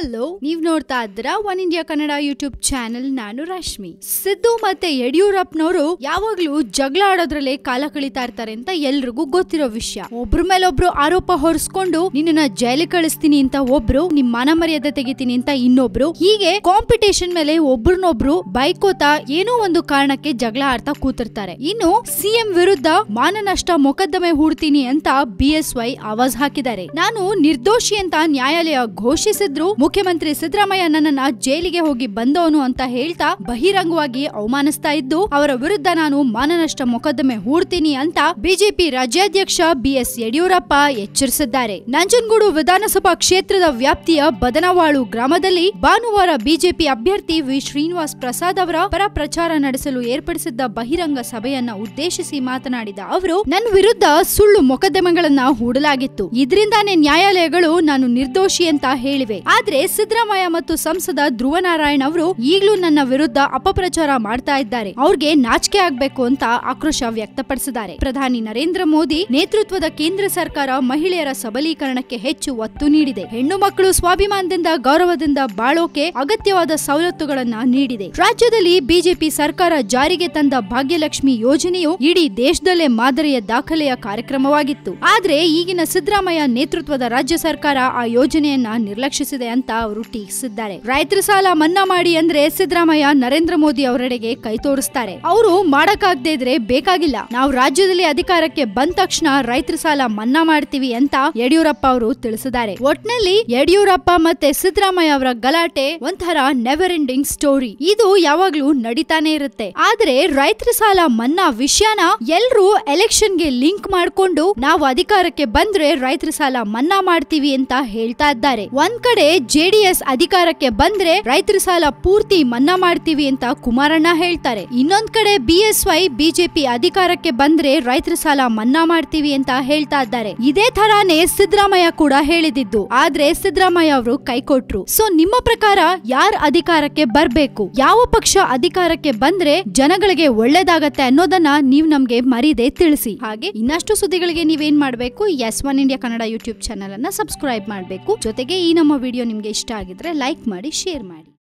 hello ನೀವ್ ನೋಡ್ತಾ ಇದ್ರ one India Kannada YouTube channel ನಾನು ರಶ್ಮಿ ಸಿದ್ದು ಮತ್ತೆ ಯಡಿಯೂರಪ್ಪನವರು ಯಾವಾಗ್ಲೂ ಜಗಳ ಆಡೋದ್ರಲ್ಲೇ ಕಾಲ ಕಳೀತಾ ಇರ್ತಾರೆ ಅಂತ ಎಲ್ರಿಗೂ ಗೊತ್ತಿರೋ ವಿಷಯ ಒಬ್ರ ಮೇಲೊಬ್ರು ಆರೋಪ ಹೊರಿಸ್ಕೊಂಡು ನಿನ್ನನ್ನ ಜೈಲಿಗೆ ಕಳಿಸ್ತೀನಿ ಅಂತ ಒಬ್ರು ನಿಮ್ ಮಾನ ಮರ್ಯಾದೆ ತೆಗಿತೀನಿ ಅಂತ ಇನ್ನೊಬ್ರು ಹೀಗೆ ಕಾಂಪಿಟೇಷನ್ ಮೇಲೆ ಒಬ್ರನ್ನೊಬ್ರು ಬೈಕೋತಾ ಏನೋ ಒಂದು ಕಾರಣಕ್ಕೆ ಜಗಳ ಆಡ್ತಾ ಕೂತಿರ್ತಾರೆ ಇನ್ನು ಸಿಎಂ ವಿರುದ್ಧ ಮಾನನಷ್ಟ ಮೊಕದ್ದಮೆ ಹೂಡ್ತೀನಿ ಅಂತ ಬಿಎಸ್ವೈ ಆವಾಜ್ ಹಾಕಿದ್ದಾರೆ ನಾನು ನಿರ್ದೋಷಿ ಅಂತ ನ್ಯಾಯಾಲಯ ಘೋಷಿಸಿದ್ರು ಮುಖ್ಯಮಂತ್ರಿ ಸಿದ್ದರಾಮಯ್ಯ ನನ್ನನ್ನ ಜೈಲಿಗೆ ಹೋಗಿ ಬಂದವನು ಅಂತ ಹೇಳ್ತಾ ಬಹಿರಂಗವಾಗಿ ಅವಮಾನಿಸ್ತಾ ಇದ್ದು ಅವರ ವಿರುದ್ಧ ನಾನು ಮಾನನಷ್ಟ ಮೊಕದ್ದಮೆ ಹೂಡ್ತೀನಿ ಅಂತ ಬಿಜೆಪಿ ರಾಜ್ಯಾಧ್ಯಕ್ಷ ಬಿಎಸ್ ಯಡಿಯೂರಪ್ಪ ಎಚ್ಚರಿಸಿದ್ದಾರೆ ನಂಜನಗೂಡು ವಿಧಾನಸಭಾ ಕ್ಷೇತ್ರದ ವ್ಯಾಪ್ತಿಯ ಬದನವಾಳು ಗ್ರಾಮದಲ್ಲಿ ಭಾನುವಾರ ಬಿಜೆಪಿ ಅಭ್ಯರ್ಥಿ ವಿ ಶ್ರೀನಿವಾಸ್ ಪ್ರಸಾದ್ ಅವರ ಪರ ಪ್ರಚಾರ ನಡೆಸಲು ಏರ್ಪಡಿಸಿದ್ದ ಬಹಿರಂಗ ಸಭೆಯನ್ನ ಉದ್ದೇಶಿಸಿ ಮಾತನಾಡಿದ ಅವರು ನನ್ನ ವಿರುದ್ಧ ಸುಳ್ಳು ಮೊಕದ್ದಮೆಗಳನ್ನ ಹೂಡಲಾಗಿತ್ತು ಇದರಿಂದಾನೇ ನ್ಯಾಯಾಲಯಗಳು ನಾನು ನಿರ್ದೋಷಿ ಅಂತ ಹೇಳಿವೆ ಆದ್ರೆ ಸಿದ್ದರಾಮಯ್ಯ ಮತ್ತು ಸಂಸದ ಧ್ರುವ ನಾರಾಯಣ್ ಅವರು ಈಗಲೂ ನನ್ನ ವಿರುದ್ಧ ಅಪಪ್ರಚಾರ ಮಾಡ್ತಾ ಇದ್ದಾರೆ ಅವ್ರಿಗೆ ನಾಚಿಕೆ ಆಗ್ಬೇಕು ಅಂತ ಆಕ್ರೋಶ ವ್ಯಕ್ತಪಡಿಸಿದ್ದಾರೆ ಪ್ರಧಾನಿ ನರೇಂದ್ರ ಮೋದಿ ನೇತೃತ್ವದ ಕೇಂದ್ರ ಸರ್ಕಾರ ಮಹಿಳೆಯರ ಸಬಲೀಕರಣಕ್ಕೆ ಹೆಚ್ಚು ಒತ್ತು ನೀಡಿದೆ ಹೆಣ್ಣು ಮಕ್ಕಳು ಸ್ವಾಭಿಮಾನದಿಂದ ಗೌರವದಿಂದ ಬಾಳೋಕೆ ಅಗತ್ಯವಾದ ಸವಲತ್ತುಗಳನ್ನ ನೀಡಿದೆ ರಾಜ್ಯದಲ್ಲಿ ಬಿಜೆಪಿ ಸರ್ಕಾರ ಜಾರಿಗೆ ತಂದ ಭಾಗ್ಯಲಕ್ಷ್ಮಿ ಯೋಜನೆಯು ಇಡೀ ದೇಶದಲ್ಲೇ ಮಾದರಿಯ ದಾಖಲೆಯ ಕಾರ್ಯಕ್ರಮವಾಗಿತ್ತು ಆದ್ರೆ ಈಗಿನ ಸಿದ್ದರಾಮಯ್ಯ ನೇತೃತ್ವದ ರಾಜ್ಯ ಸರ್ಕಾರ ಆ ಯೋಜನೆಯನ್ನ ನಿರ್ಲಕ್ಷಿಸಿದೆ ಅಂತ ಅವರು ಟೀಕಿಸಿದ್ದಾರೆ ರೈತರ ಸಾಲ ಮನ್ನಾ ಮಾಡಿ ಅಂದ್ರೆ ಸಿದ್ದರಾಮಯ್ಯ ನರೇಂದ್ರ ಮೋದಿ ಅವರೆಡೆಗೆ ಕೈ ತೋರಿಸ್ತಾರೆ ಅವರು ಮಾಡಕ್ಕಾಗದೇ ಇದ್ರೆ ಬೇಕಾಗಿಲ್ಲ ನಾವು ರಾಜ್ಯದಲ್ಲಿ ಅಧಿಕಾರಕ್ಕೆ ಬಂದ ತಕ್ಷಣ ರೈತರ ಸಾಲ ಮನ್ನಾ ಮಾಡ್ತೀವಿ ಅಂತ ಯಡಿಯೂರಪ್ಪ ಅವರು ತಿಳಿಸಿದ್ದಾರೆ ಒಟ್ನಲ್ಲಿ ಯಡಿಯೂರಪ್ಪ ಮತ್ತೆ ಸಿದ್ದರಾಮಯ್ಯ ಅವರ ಗಲಾಟೆ ಒಂಥರ ನೆವರ್ ಎಂಡಿಂಗ್ ಸ್ಟೋರಿ ಇದು ಯಾವಾಗ್ಲೂ ನಡೀತಾನೆ ಇರುತ್ತೆ ಆದ್ರೆ ರೈತರ ಸಾಲ ಮನ್ನಾ ವಿಷಯನ ಎಲ್ರು ಎಲೆಕ್ಷನ್ ಗೆ ಲಿಂಕ್ ಮಾಡ್ಕೊಂಡು ನಾವು ಅಧಿಕಾರಕ್ಕೆ ಬಂದ್ರೆ ರೈತರ ಸಾಲ ಮನ್ನಾ ಮಾಡ್ತೀವಿ ಅಂತ ಹೇಳ್ತಾ ಇದ್ದಾರೆ ಒಂದ್ ಕಡೆ ಜೆಡಿಎಸ್ ಅಧಿಕಾರಕ್ಕೆ ಬಂದ್ರೆ ರೈತರ ಸಾಲ ಪೂರ್ತಿ ಮನ್ನಾ ಮಾಡ್ತೀವಿ ಅಂತ ಕುಮಾರಣ್ಣ ಹೇಳ್ತಾರೆ ಇನ್ನೊಂದ್ ಕಡೆ ಬಿಎಸ್ವೈ ಬಿಜೆಪಿ ಅಧಿಕಾರಕ್ಕೆ ಬಂದ್ರೆ ರೈತರ ಸಾಲ ಮನ್ನಾ ಮಾಡ್ತೀವಿ ಅಂತ ಹೇಳ್ತಾ ಇದ್ದಾರೆ ಇದೇ ತರಾನೇ ಸಿದ್ದರಾಮಯ್ಯ ಕೂಡ ಹೇಳಿದಿದ್ದು ಆದ್ರೆ ಸಿದ್ದರಾಮಯ್ಯ ಅವರು ಕೈಕೊಟ್ರು ಸೊ ನಿಮ್ಮ ಪ್ರಕಾರ ಯಾರ್ ಅಧಿಕಾರಕ್ಕೆ ಬರ್ಬೇಕು ಯಾವ ಪಕ್ಷ ಅಧಿಕಾರಕ್ಕೆ ಬಂದ್ರೆ ಜನಗಳಿಗೆ ಒಳ್ಳೇದಾಗತ್ತೆ ಅನ್ನೋದನ್ನ ನೀವ್ ನಮ್ಗೆ ಮರೀದೆ ತಿಳಿಸಿ ಹಾಗೆ ಇನ್ನಷ್ಟು ಸುದ್ದಿಗಳಿಗೆ ನೀವೇನ್ ಮಾಡ್ಬೇಕು yes one India Kannada YouTube channel ಅನ್ನ ಸಬ್ಸ್ಕ್ರೈಬ್ ಮಾಡ್ಬೇಕು ಜೊತೆಗೆ ಈ ನಮ್ಮ ವಿಡಿಯೋ ನಿಮ್ಗೆ ಇಷ್ಟ ಆಗಿದ್ರೆ ಲೈಕ್ ಮಾಡಿ ಶೇರ್ ಮಾಡಿ